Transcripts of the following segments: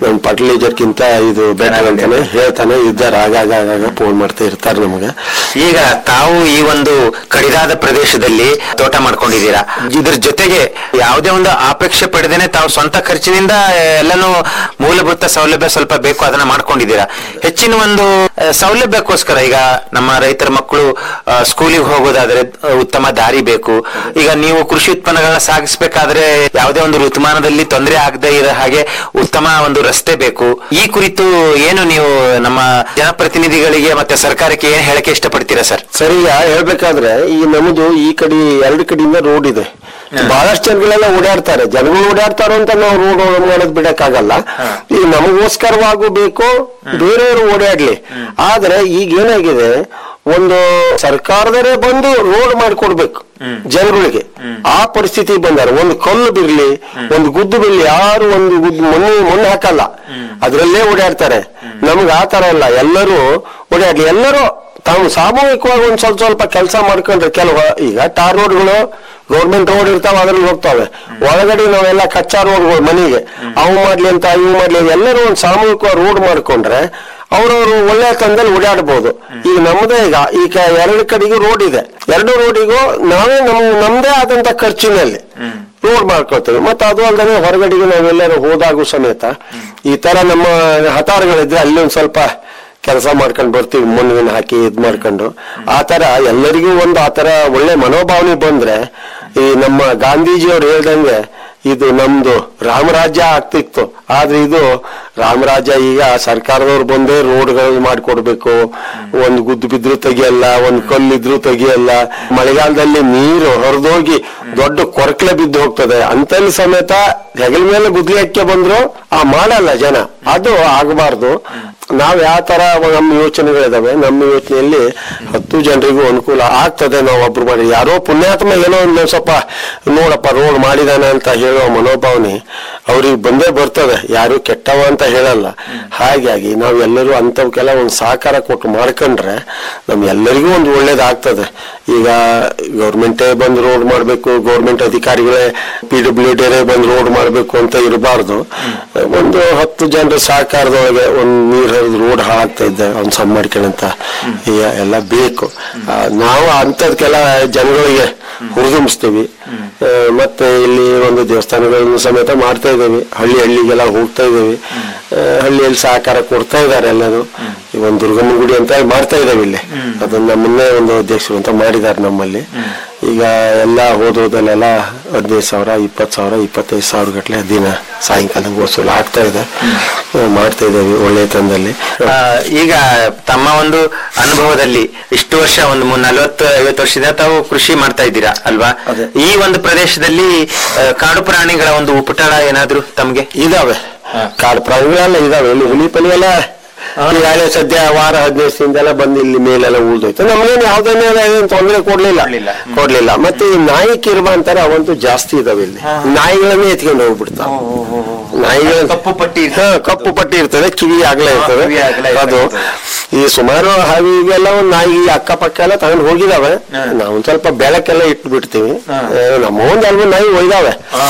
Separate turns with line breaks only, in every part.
ನಮ್ ಫರ್ಟಿಲೈಸರ್ಗಿಂತ ಇದು ಬೆಟರ್ ಅಂತಾನೆ ಹೇಳ್ತಾನೆ ಇದ್ದಾರೆ ಆಗಾಗ ಆಗಾಗ ಫೋನ್ ಮಾಡ್ತಾ ಇರ್ತಾರೆ ನಮಗೆ
ಈಗ ತಾವು ಈ ಒಂದು ಕಡಿದಾದ ಪ್ರದೇಶದಲ್ಲಿ ತೋಟ ಮಾಡ್ಕೊಂಡಿದ್ದೀರಾ ಇದ್ರ ಜೊತೆಗೆ ಯಾವುದೇ ಒಂದು ಅಪೇಕ್ಷೆ ಪಡೆದೇನೆ ತಾವು ಸ್ವಂತ ಖರ್ಚಿನಿಂದ ಎಲ್ಲಾನು ಮೂಲಭೂತ ಸೌಲಭ್ಯ ಸ್ವಲ್ಪ ಬೇಕು ಅದನ್ನ ಮಾಡ್ಕೊಂಡಿದ್ದೀರಾ ಹೆಚ್ಚಿನ ಒಂದು ಆ, ಸೌಲಭ್ಯಕ್ಕೋಸ್ಕರ ಈಗ ನಮ್ಮ ರೈತರ ಮಕ್ಕಳು ಸ್ಕೂಲಿಗೆ ಹೋಗೋದಾದ್ರೆ ಆ, ಉತ್ತಮ ದಾರಿ ಬೇಕು ಈಗ ನೀವು ಕೃಷಿ ಉತ್ಪನ್ನಗಳನ್ನ ಸಾಗಿಸಬೇಕಾದ್ರೆ ಯಾವುದೇ ಒಂದು ಋತುಮಾನದಲ್ಲಿ ತೊಂದರೆ ಆಗದೆ ಇರೋ ಹಾಗೆ ಉತ್ತಮ ಒಂದು ರಸ್ತೆ ಬೇಕು ಈ ಕುರಿತು ಏನು ನೀವು ನಮ್ಮ ಜನಪ್ರತಿನಿಧಿಗಳಿಗೆ ಮತ್ತೆ ಸರ್ಕಾರಕ್ಕೆ ಏನ್ ಹೇಳಕ್ಕೆ ಇಷ್ಟಪಡ್ತೀರಾ ಸರ್
ಸರಿ ಈಗ ಹೇಳ್ಬೇಕಾದ್ರೆ ಈ ನಮ್ದು ಈ ಕಡೆ ಎರಡು ಕಡೆಯಿಂದ ರೋಡ್ ಇದೆ ಬಹಳಷ್ಟು ಜನಗಳೆಲ್ಲ ಓಡಾಡ್ತಾರೆ ಜನಗಳು ಓಡಾಡ್ತಾರೋ ಅಂತ ನಾವು ರೋಡ್ ಮಾಡೋದ್ ಬಿಡಕ್ಕಾಗಲ್ಲ ಈಗ ನಮಗೋಸ್ಕರವಾಗೂ ಬೇಕು ಬೇರೆಯವರು ಓಡಾಡ್ಲಿ ಆದ್ರೆ ಈಗ ಏನಾಗಿದೆ ಒಂದು ಸರ್ಕಾರದವರೇ ಬಂದು ರೋಡ್ ಮಾಡಿಕೊಡ್ಬೇಕು ಜನಗಳಿಗೆ ಆ ಪರಿಸ್ಥಿತಿ ಬಂದಾರ ಒಂದು ಕಲ್ಲು ಬಿರ್ಲಿ ಒಂದು ಗುದ್ದು ಬಿರ್ಲಿ ಯಾರು ಒಂದು ಗುದ್ದು ಮಣ್ಣು ಮಣ್ಣು ಹಾಕಲ್ಲ ಅದ್ರಲ್ಲೇ ಓಡಾಡ್ತಾರೆ ನಮ್ಗೆ ಆ ತರ ಇಲ್ಲ ಎಲ್ಲರೂ ಓಡಾಡ್ಲಿ ಎಲ್ಲರೂ ತಾವು ಸಾಮೂಹಿಕವಾಗಿ ಒಂದ್ ಸ್ವಲ್ಪ ಸ್ವಲ್ಪ ಕೆಲಸ ಮಾಡ್ಕೊಂಡ್ರೆ ಕೆಲವು ಈಗ ಟಾರ್ ರೋಡ್ಗಳು ಗೌರ್ಮೆಂಟ್ ರೋಡ್ ಇರ್ತಾವ ಅದ್ರಲ್ಲಿ ಹೋಗ್ತಾವೆ ಒಳಗಡೆ ನಾವೆಲ್ಲ ಕಚ್ಚಾ ರೋಡ್ಗಳು ಮನೆಗೆ ಅವು ಮಾಡ್ಲಿ ಅಂತ ಇವು ಮಾಡ್ಲಿ ಎಲ್ಲರೂ ಒಂದ್ ಸಾಮೂಹಿಕವಾಗಿ ರೋಡ್ ಮಾಡ್ಕೊಂಡ್ರೆ ಅವ್ರವ್ರು ಒಳ್ಳೆ ತಂದಲ್ಲಿ ಓಡಾಡ್ಬೋದು ಈಗ ನಮ್ದೇ ಈಗ ಈಗ ಎರಡು ಕಡೆಗೂ ರೋಡ್ ಇದೆ ಎರಡು ರೋಡಿಗೂ ನಾವೇ ನಮ್ ನಮ್ದೇ ಆದಂತ ಖರ್ಚಿನಲ್ಲಿ ರೋಡ್ ಮಾಡ್ಕೊಳ್ತೇವೆ ಮತ್ತೆ ಅದು ಅಲ್ಲದೆ ಹೊರಗಡೆಗೆ ನಾವೆಲ್ಲರೂ ಹೋದಾಗೂ ಸಮೇತ ಈ ತರ ನಮ್ಮ ಹತಾರಗಳಿದ್ರೆ ಅಲ್ಲಿ ಒಂದ್ ಸ್ವಲ್ಪ ಕೆಲಸ ಮಾಡ್ಕೊಂಡು ಬರ್ತೀವಿ ಮಣ್ಣಿನ ಹಾಕಿ ಇದ್ ಮಾಡ್ಕೊಂಡು ಆ ತರ ಎಲ್ಲರಿಗೂ ಒಂದು ಆ ತರ ಒಳ್ಳೆ ಮನೋಭಾವನೆ ಬಂದ್ರೆ ಈ ನಮ್ಮ ಗಾಂಧೀಜಿಯವ್ರು ಹೇಳ್ದಂಗೆ ಇದು ನಮ್ದು ರಾಮರಾಜ್ಯ ಆಗ್ತಿತ್ತು ಆದ್ರೆ ಇದು ರಾಮರಾಜ್ಯ ಈಗ ಸರ್ಕಾರದವ್ರು ಬಂದೇ ರೋಡ್ಗಳು ಮಾಡ್ಕೊಡ್ಬೇಕು ಒಂದು ಗುದ್ದು ಬಿದ್ರು ತೆಗಿಯಲ್ಲ ಒಂದು ಕಲ್ಲಿದ್ರು ತೆಗಿಯಲ್ಲ ಮಳೆಗಾಲದಲ್ಲಿ ನೀರು ಹರಿದೋಗಿ ದೊಡ್ಡ ಕೊರಕಲೆ ಬಿದ್ದು ಹೋಗ್ತದೆ ಅಂತಲ್ಲಿ ಸಮೇತ ಹೆಗಲ ಮೇಲೆ ಗುದ್ಲಿ ಹಾಕಿ ಬಂದ್ರು ಆ ಮಾಡಲ್ಲ ಜನ ಅದು ಆಗಬಾರ್ದು ನಾವ್ ಯಾವ ತರ ನಮ್ಮ ಯೋಚನೆಗಳಿದಾವೆ ನಮ್ಮ ಯೋಚನೆಯಲ್ಲಿ ಹತ್ತು ಜನರಿಗೂ ಅನುಕೂಲ ಆಗ್ತದೆ ನಾವು ಒಬ್ರು ಮಾಡಿ ಯಾರೋ ಪುಣ್ಯಾತ್ಮ ಏನೋ ಒಂದು ಸ್ವಲ್ಪ ನೋಡಪ್ಪ ರೋಡ್ ಮಾಡಿದಾನೆ ಅಂತ ಹೇಳೋ ಮನೋಭಾವನೆ ಅವ್ರಿಗೆ ಬಂದೇ ಬರ್ತದೆ ಯಾರು ಕೆಟ್ಟವ ಅಂತ ಹೇಳಲ್ಲ ಹಾಗಾಗಿ ನಾವ್ ಎಲ್ಲರೂ ಅಂತವಕ್ಕೆಲ್ಲ ಒಂದು ಸಹಕಾರ ಕೊಟ್ಟು ಮಾಡ್ಕೊಂಡ್ರೆ ನಮ್ ಎಲ್ಲರಿಗೂ ಒಂದು ಒಳ್ಳೇದಾಗ್ತದೆ ಈಗ ಗೌರ್ಮೆಂಟೇ ಬಂದು ರೋಡ್ ಮಾಡ್ಬೇಕು ಗೌರ್ಮೆಂಟ್ ಅಧಿಕಾರಿಗಳೇ ಪಿ ಡಬ್ಲ್ಯೂ ಡಿರೇ ಬಂದು ರೋಡ್ ಮಾಡ್ಬೇಕು ಅಂತ ಇರಬಾರ್ದು ಒಂದು ಹತ್ತು ಜನರ ಸಹಕಾರದೊಳಗೆ ಒಂದು ನೀರ್ ಹರಿದು ರೋಡ್ ಹಾಳಾಗ್ತಾ ಇದ್ದ ಅವ್ನು ಸಮ್ ಮಾಡ್ಕೊಳ್ಳಂತ ಎಲ್ಲ ಬೇಕು ಆ, ನಾವು ಅಂತದಕ್ಕೆಲ್ಲ ಜನಗಳಿಗೆ ಹುರಿದುಂಬಿಸ್ತೀವಿ ಆ, ಮತ್ತೆ ಇಲ್ಲಿ ಒಂದು ದೇವಸ್ಥಾನಗಳನ್ನು ಸಮೇತ ಮಾಡ್ತಾ ಇದ್ದೇವೆ ಹಳ್ಳಿ ಹಳ್ಳಿಗೆಲ್ಲ ಹೋಗ್ತಾ ಇದ್ದೇವೆ ಆ, ಹಳ್ಳಿಯಲ್ಲಿ ಸಹಕಾರ ಕೊಡ್ತಾ ಇದ್ದಾರೆ ಎಲ್ಲರೂ ಈ ಒಂದು ದುರ್ಗಮ್ಮನ ಗುಡಿ ಅಂತ ಮಾಡ್ತಾ ಇದ್ದೇವೆ ಇಲ್ಲಿ ಅದನ್ನ ನಮ್ಮನ್ನೇ ಒಂದು ಅಧ್ಯಕ್ಷರು ಅಂತ ಮಾಡಿದ್ದಾರೆ ನಮ್ಮಲ್ಲಿ ಈಗ ಎಲ್ಲ ಹೋದೋದಲ್ಲೆಲ್ಲ ಹದಿನೈದು ಸಾವಿರ ಇಪ್ಪತ್ತು ಸಾವಿರ ಇಪ್ಪತ್ತೈದು ಸಾವಿರ ಗಟ್ಟಲೆ ದಿನ ಸಾಯಂಕಾಲ ವಸೂಲು ಆಗ್ತಾ ಇದೆ ಆ, ಮಾಡ್ತಾ ಇದ್ದೇವೆ ಒಳ್ಳೆ ತಂದಲ್ಲಿ
ಆ, ಈಗ ತಮ್ಮ ಒಂದು ಅನುಭವದಲ್ಲಿ ಇಷ್ಟು ವರ್ಷ ಒಂದು ಮೂ- ನಲವತ್ತು ಐವತ್ತು ವರ್ಷದಿಂದ ತಾವು ಕೃಷಿ ಮಾಡ್ತಾ ಇದ್ದೀರಾ ಅಲ್ವಾ
ಅದೇ.
ಈ ಒಂದು ಪ್ರದೇಶದಲ್ಲಿ ಆ, ಕಾಡು ಪ್ರಾಣಿಗಳ ಒಂದು ಉಪಟಳ ಏನಾದ್ರು ತಮ್ಗೆ
ಇದಾವೆ ಕಾಡು ಪ್ರಾಣಿಗಳೆಲ್ಲ ಇದಾವೆ ಇಲ್ಲಿ ಹುಲಿ ಪಲಿ ಎಲ್ಲ ಈಗಾಗಲೇ ಸದ್ಯ ವಾರ ಹದಿನೈದು ದಿವಸದಿಂದೆಲ್ಲ ಬಂದು ಇಲ್ಲಿ ಮೇಲೆಲ್ಲ ಉಳ್ದೋಯ್ತು ನಮ್ಗೇನು ಯಾವ್ದನ್ನೇ ಏನು ತೊಂದರೆ ಕೊಡ್ಲಿಲ್ಲ
ಕೊಡ್ಲಿಲ್ಲ.
ಕೊಡ್ಲಿಲ್ಲ ಮತ್ತೆ ಈ ನಾಯಿ ಕಿರ್ಬ ಅಂತಾರೆ ಅವಂತೂ ಜಾಸ್ತಿ ಇದಾವೆ ಇಲ್ಲಿ ನಾಯಿಗಳನ್ನೇ ಎತ್ಕೊಂಡು ಹೋಗ್ಬಿಡ್ತಾವ ನಾಯಿಗಳ
ಕಪ್ಪು ಪಟ್ಟಿ
ಹಾ, ಕಪ್ಪು ಪಟ್ಟಿ ಇರ್ತದೆ ಕಿವಿ ಆಗ್ಲೇ
ಹಾ,
ಇರ್ತದೆ
ಕಿವಿ ಅಗಲ
ಅದು
ಇರ್ತದೆ.
ಈ ಸುಮಾರು ಹಾವಿಗೆಲ್ಲ ಒಂದ್ ನಾಯಿ ಅಕ್ಕಪಕ್ಕ ಎಲ್ಲ ತಗೊಂಡು ಹೋಗಿದಾವೆ ನಾವು ಒಂದ್ ಸ್ವಲ್ಪ ಬೆಳಕೆಲ್ಲ ಇಟ್ಟು ಬಿಡ್ತೀವಿ ನಮ್ಮ ಒಂದ್ ಅಲ್ವ ನಾಯಿ ಒಯ್ದಾವೆ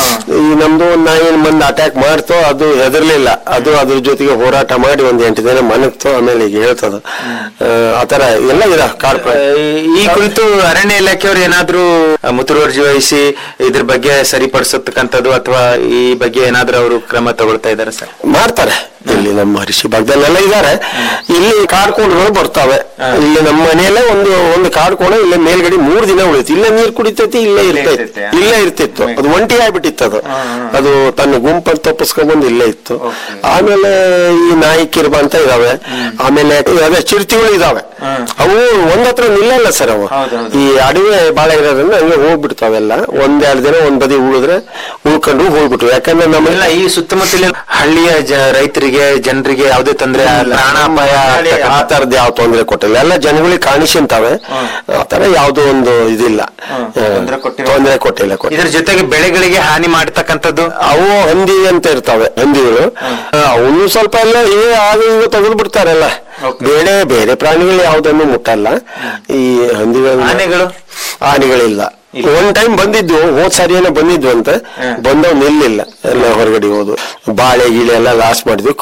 ಈ ನಮ್ದು ಒಂದ್ ನಾಯಿ ಮಂದಿ ಅಟ್ಯಾಕ್ ಮಾಡ್ತೋ ಅದು ಹೆದರ್ಲಿಲ್ಲ ಅದು ಅದ್ರ ಜೊತೆಗೆ ಹೋರಾಟ ಮಾಡಿ ಒಂದ್ ಎಂಟು ದಿನ ಮನಗ್ತು ಆಮೇಲೆ ಈಗ ಹೇಳ್ತದ ಆ, ಆತರ ಎಲ್ಲ ಇದ ಕಾಡ್ ಪ್ರಾಣಿ.
ಈ ಕುರಿತು ಅರಣ್ಯ ಇಲಾಖೆಯವರು ಏನಾದ್ರೂ ಆ, ಮುತುವರ್ಜಿ ವಹಿಸಿ ಇದ್ರ ಬಗ್ಗೆ ಸರಿಪಡಿಸತಕ್ಕಂಥದ್ದು ಅಥವಾ ಈ ಬಗ್ಗೆ ಏನಾದ್ರೂ ಅವರು ಕ್ರಮ ತಗೊಳ್ತಾ ಇದ್ದಾರೆ ಸರ್
ಮಾಡ್ತಾರೆ ಇಲ್ಲಿ ನಮ್ಮ ಹರಿಶಿ ಭಾಗದಲ್ಲೆಲ್ಲ ಇದ್ದಾರೆ ಇಲ್ಲಿ ಕಾಡ್ಕೋಣಗಳು ಬರ್ತಾವೆ ಇಲ್ಲಿ ನಮ್ಮ ಮನೆಯಲ್ಲೇ ಒಂದು ಒಂದು ಕಾಡ್ಕೋಣ ಇಲ್ಲೇ ಮೇಲ್ಗಡೆ ಮೂರ್ ದಿನ ಉಳಿತು ಇಲ್ಲೇ ನೀರ್ ಕುಡಿತೈತಿ ಇಲ್ಲೇ ಇರ್ತೈತಿ
ಇರ್ತೈತೆ.
ಇಲ್ಲೇ ಇರ್ತಿತ್ತು ಅದು ಒಂಟಿ ಆಗ್ಬಿಟ್ಟಿತ್ತು ಅದು ಅದು ತನ್ನ ಗುಂಪಲ್ಲಿ ತಪ್ಪಿಸ್ಕೊಂಡ್ಬಂದು ಇಲ್ಲೇ ಇತ್ತು ಆಮೇಲೆ ಈ ನಾಯಿ ಕಿರ್ಬ ಅಂತ ಇದಾವೆ ಆಮೇಲೆ ಅದೇ ಚಿರತೆಗಳು ಇದಾವೆ ಅವು ಒಂದತ್ರ ನಿಲ್ಲಲ್ಲ ಸರ್ ಅವು
ಹೌದೌದು.
ಈ ಅಡವೆ ಬಾಳ ಇರೋದ್ರಿಂದ ಹಂಗೆ ಹೋಗ್ಬಿಡ್ತಾವೆಲ್ಲ ಒಂದೆರಡು ದಿನ ಒಂದ್ ಬದಿ ಉಳಿದ್ರೆ ಉಳ್ಕೊಂಡು ಹೋಗ್ಬಿಟ್ಟು ಯಾಕಂದ್ರೆ
ಇಲ್ಲ
ನಮ್ಮೆಲ್ಲ
ಈ ಸುತ್ತಮುತ್ತಲಿನ ಹಳ್ಳಿಯ ಜ- ರೈತರಿಗೆ ಜನರಿಗೆ ಯಾವುದೇ ತೊಂದರೆ ಪ್ರಾಣಾಪಾಯ
ಆ ತರದ್ ಯಾವ ತೊಂದರೆ ಕೊಟ್ಟಿಲ್ಲ ಎಲ್ಲ ಜನಗಳಿಗೆ ಕಾಣಿಸ್ಕೊಂತಾವೆ ಆ ತರ ಯಾವ್ದೋ ಒಂದು ಇದಿಲ್ಲ
ತೊಂದ್ರೆ ಕೊಟ್ಟಿಲ್ಲ.
ತೊಂದರೆ ಕೊಟ್ಟಿಲ್ಲ ಕೊಟ್ಟಿಲ್ಲ.
ಇದ್ರ ಜೊತೆಗೆ ಬೆಳೆಗಳಿಗೆ ಹಾನಿ ಮಾಡ್ತಕ್ಕಂಥದ್ದು
ಅವು ಹಂದಿ ಅಂತ ಇರ್ತಾವೆ ಹಂದಿಗಳು ಅವನು ಸ್ವಲ್ಪ ಎಲ್ಲ ಇವೇ ಆಗ ಇವು ತೆಗೆದು ಬಿಡ್ತಾರಲ್ಲ ಬೇರೆ ಬೇರೆ ಪ್ರಾಣಿಗಳು ಯಾವ್ದನ್ನು ಮುಟ್ಟಲ್ಲ ಈ ಹಂದಿಗಳು
ಆನೆಗಳು
ಆನೆಗಳಿಲ್ಲ ಒಂದ್ ಟೈಮ್ ಬಂದಿದ್ವು ಹೋದ್ ಸಾರಿ ಏನೋ ಬಂದಿದ್ವು ಅಂತ ಬಂದವ್ ನಿಲ್ಲಿಲ್ಲ ಎಲ್ಲ ಹೊರಗಡೆ ಹೋದು ಬಾಳೆ ಗೀಳೆ ಎಲ್ಲ ಲಾಸ್ ಮಾಡಿದ್ವಿ